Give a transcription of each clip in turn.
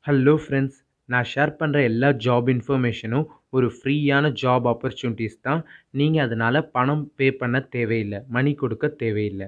hello friends நான் share பண்ணுற எல்லா ஜாப் இன்ஃபர்மேஷனும் ஒரு ஃப்ரீயான ஜாப் ஆப்பர்ச்சுனிட்டிஸ் தான் நீங்கள் அதனால் பணம் பே பண்ண தேவையில்லை மணி கொடுக்க தேவையில்லை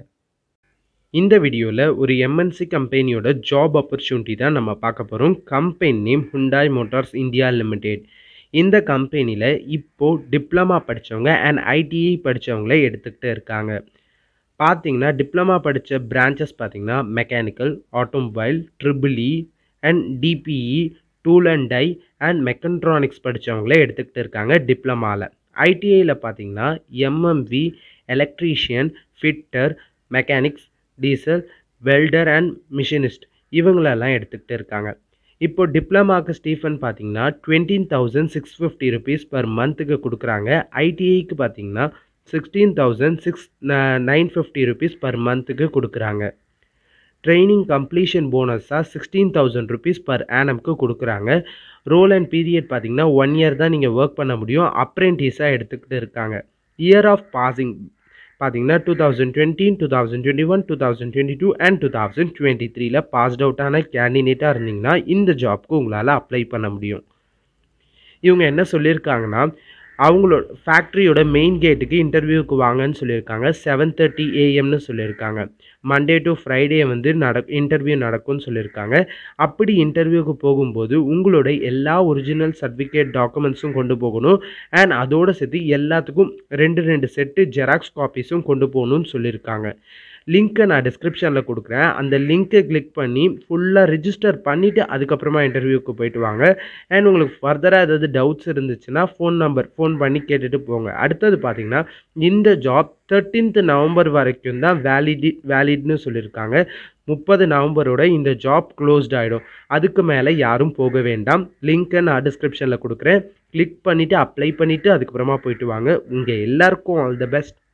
இந்த வீடியோவில் ஒரு எம்என்சி கம்பெனியோட ஜாப் ஆப்பர்ச்சுனிட்டி தான் நம்ம பார்க்க போகிறோம் company name Hyundai Motors India Limited இந்த கம்பெனியில் இப்போது டிப்ளமா படித்தவங்க அண்ட் ஐடிஐ படித்தவங்களே எடுத்துக்கிட்டு இருக்காங்க பார்த்தீங்கன்னா டிப்ளமா படித்த பிரான்ச்சஸ் பார்த்தீங்கன்னா mechanical automobile triple E and DPE tool and die and mechatronics படித்தவங்களே எடுத்துக்கிட்டு இருக்காங்க டிப்ளமாவில் ஐடிஐயில் பார்த்தீங்கன்னா MMV electrician fitter mechanics diesel welder and machinist இவங்களெல்லாம் எடுத்துக்கிட்டு இருக்காங்க இப்போ டிப்ளமாக்கு ஸ்டீஃபன் பார்த்தீங்கன்னா twenty thousand six fifty rupees per மந்த்துக்கு கொடுக்குறாங்க ஐடிஐக்கு பார்த்தீங்கன்னா sixteen thousand six nine fifty rupees per மந்த்துக்கு கொடுக்குறாங்க ட்ரைனிங் கம்ப்ளீஷன் போனஸாக சிக்ஸ்டீன் தௌசண்ட் ருபீஸ் பர் ஆனம்க்கு கொடுக்குறாங்க ரோல் அண்ட் பீரியட் பார்த்தீங்கன்னா ஒன் இயர் தான் நீங்கள் ஒர்க் பண்ண முடியும் அப்ரெண்டிஸாக எடுத்துக்கிட்டு இருக்காங்க இயர் ஆஃப் பாசிங் பார்த்தீங்கன்னா two thousand twenty two thousand twenty one two thousand twenty two and two thousand twenty த்ரீல பாஸ்ட் அவுட்டான கேண்டிடேட்டாக இருந்தீங்கன்னா இந்த ஜாப்க்கு உங்களால் அப்ளை பண்ண முடியும் இவங்க என்ன சொல்லியிருக்காங்கன்னா அவங்களோட ஃபேக்ட்ரியோட மெயின் கேட்டுக்கு இன்டர்வியூக்கு வாங்கன்னு சொல்லியிருக்காங்க செவன் தேர்ட்டி ஏஎம்னு சொல்லியிருக்காங்க மண்டே டு ஃப்ரைடே வந்து நட இன்டர்வியூ நடக்கும்னு சொல்லியிருக்காங்க அப்படி இன்டர்வியூக்கு போகும்போது உங்களோட எல்லா ஒரிஜினல் சர்டிஃபிகேட் டாக்குமெண்ட்ஸும் கொண்டு போகணும் அண்ட் அதோடு சேர்த்து எல்லாத்துக்கும் ரெண்டு ரெண்டு செட்டு ஜெராக்ஸ் காப்பீஸும் கொண்டு போகணும்னு சொல்லியிருக்காங்க லிங்க்கை நான் டிஸ்கிரிப்ஷனில் கொடுக்குறேன் அந்த லிங்க்கை கிளிக் பண்ணி ஃபுல்லாக ரிஜிஸ்டர் பண்ணிவிட்டு அதுக்கப்புறமா இன்டர்வியூக்கு போயிட்டு வாங்க அண்ட் உங்களுக்கு ஃபர்தராக ஏதாவது டவுட்ஸ் இருந்துச்சுன்னா ஃபோன் நம்பர் ஃபோன் பண்ணி கேட்டுட்டு போங்க அடுத்தது பார்த்தீங்கன்னா இந்த ஜாப் தேர்ட்டீன்த் நவம்பர் வரைக்கும் தான் வேலிடி வேலிட்னு சொல்லியிருக்காங்க முப்பது நவம்பரோட இந்த ஜாப் க்ளோஸ்ட் ஆகிடும் அதுக்கு மேலே யாரும் போக வேண்டாம் லிங்க்கை நான் டிஸ்கிரிப்ஷனில் கொடுக்குறேன் கிளிக் பண்ணிவிட்டு அப்ளை பண்ணிவிட்டு அதுக்கப்புறமா போயிட்டு வாங்க உங்கள் எல்லாருக்கும் ஆல் த பெஸ்ட்